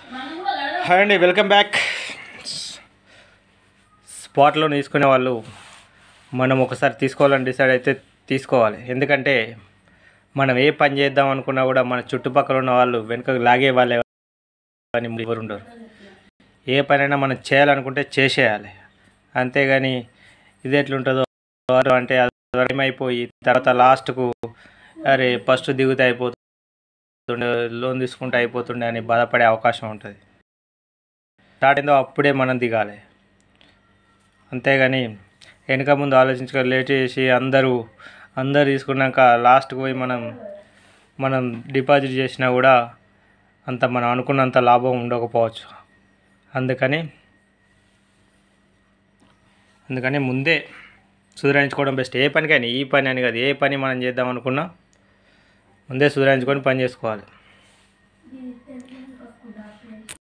hi అండి welcome back స్పాట్లో తీసుకునే వాళ్ళు మనం ఒకసారి తీసుకోవాలని డిసైడ్ అయితే తీసుకోవాలి ఎందుకంటే మనం ఏ పని చేద్దాం అనుకున్నా కూడా మన చుట్టుపక్కల ఉన్న వాళ్ళు వెనుక లాగే వాళ్ళే అని ఎవరు ఉండరు ఏ పనైనా మనం చేయాలనుకుంటే చేసేయాలి అంతేగాని ఇది ఎట్లుంటుందో వారు అంటే అది అయిపోయి తర్వాత లాస్ట్కు అరే ఫస్ట్ దిగుతే అయిపోతుండే లోన్ తీసుకుంటే అయిపోతుండే అని బాధపడే అవకాశం ఉంటుంది స్టార్ట్ అయిందో అప్పుడే మనం దిగాలి అంతేగాని వెనక ముందు ఆలోచించుక లేట్ చేసి అందరూ అందరు తీసుకున్నాక లాస్ట్కి పోయి మనం మనం డిపాజిట్ చేసినా కూడా అంత మనం అనుకున్నంత లాభం ఉండకపోవచ్చు అందుకని అందుకని ముందే సుధరించుకోవడం బెస్ట్ ఏ పనికైనా ఈ పని అని కాదు ఏ పని మనం చేద్దాం అనుకున్నా ముందే సుధరించుకొని పని చేసుకోవాలి